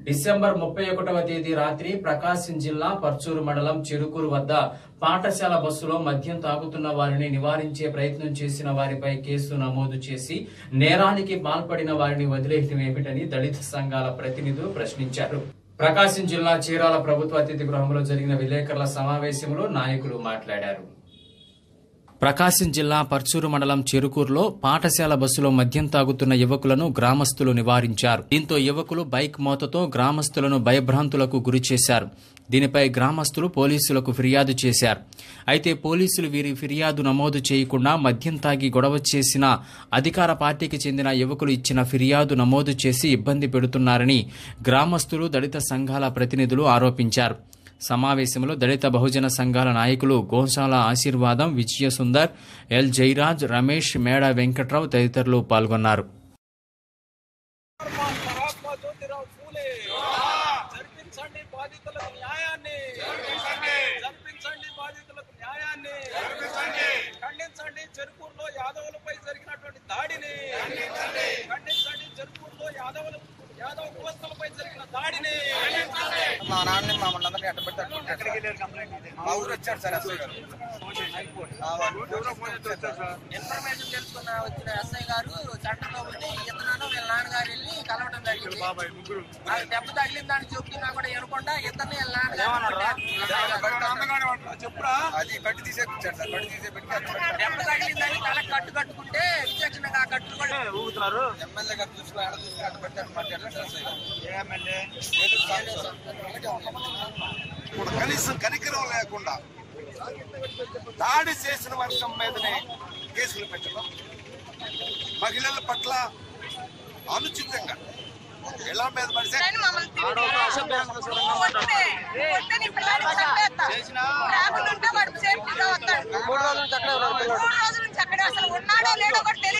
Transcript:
December ముప్పై ఒకటవ తేదీ రాత్రి ప్రకాశం జిల్లా పర్చూరు మండలం చెరుకూరు వద్ద పాఠశాల బస్సులో మద్యం తాగుతున్న వారిని నివారించే ప్రయత్నం చేసిన వారిపై కేసు నమోదు చేసి నేరానికి పాల్పడిన వారిని వదిలేయటం ఏమిటని దళిత సంఘాల ప్రతినిధులు ప్రశ్నించారు ప్రకాశం జిల్లా చీరాల ప్రభుత్వ అతిథి గృహంలో జరిగిన విలేకరుల సమావేశంలో నాయకులు మాట్లాడారు ప్రకాశం జిల్లా పర్చూరు మండలం చెరుకూరులో పాఠశాల బస్సులో మద్యం తాగుతున్న యువకులను గ్రామస్తులు నివారించారు దీంతో యువకులు బైక్ మోతతో గ్రామస్తులను భయభ్రాంతులకు గురిచేశారు దీనిపై గ్రామస్తులు పోలీసులకు ఫిర్యాదు చేశారు అయితే పోలీసులు వీరి ఫిర్యాదు నమోదు చేయకుండా మద్యం తాగి గొడవ చేసిన అధికార పార్టీకి చెందిన యువకులు ఇచ్చిన ఫిర్యాదు నమోదు చేసి ఇబ్బంది పెడుతున్నారని గ్రామస్తులు దళిత సంఘాల ప్రతినిధులు ఆరోపించారు సమావేశంలో దళిత బహుజన సంఘాల నాయకులు గోశాల ఆశీర్వాదం విజయ సుందర్ ఎల్ జైరాజ్ రమేష్ మేడ వెంకట్రావు తదితరులు పాల్గొన్నారు మహాత్మా జ్యోతిరావు ఫూలే జరిపించండి బాధితులకు న్యాయాన్ని జరిపించండి బాధితులకు న్యాయాన్ని ఖండించండి చెరుకూరులో యాదవులపై జరిగినటువంటి దాడిని ఖండించండి చెరుకూరులో యాదవుల యాదవ కులస్తులపై జరిగిన దాడిని మా నాన్న మా అందరినీ అట్ట పెట్టారు ఎక్కడికి వెళ్ళారు కంప్లైంట్ మా ఊరు వచ్చాడు సార్ ఎస్ఐ గారు ఆ, వాళ్ళు వచ్చారు సార్. ఇన్ఫర్మేషన్ తెలుసుకున్న వచ్చిన ఎస్ఐ గారు సెంటర్లో ఉండి ఇతను వీళ్ళ నాన్నగారు వెళ్ళి కలవడం జరిగింది నాకు దెబ్బ తగిలిందని చెప్తున్నా కూడా వినకుండా ఇతన్ని వీళ్ళ నాన్నగారు చెప్పురా అది కట్టి తీసేపించాడు సార్ కట్టి తీసే పెట్టి అట్ట పెట్టారు. దెబ్బ తగిలిందని తల కట్టు కట్టుకుంటే విచక్షణగా ఆ కట్టు కూడా ఎమ్మెల్యే గారు చూసుకుని ఆడ చూసుకుని అట్ట పెట్టారు మాట్లాడారు సార్ ఎస్ఐ గారు ఇప్పుడు కనీసం కనికరం లేకుండా దాడి చేసిన వర్షం మీదనే కేసులు పెట్టడం మహిళల పట్ల అనుచితంగా ఇళ్ల మీద పడితే మమ్మల్ని తిరిగి వద్దే, వద్దని పిల్లల్ని చంపేస్తా.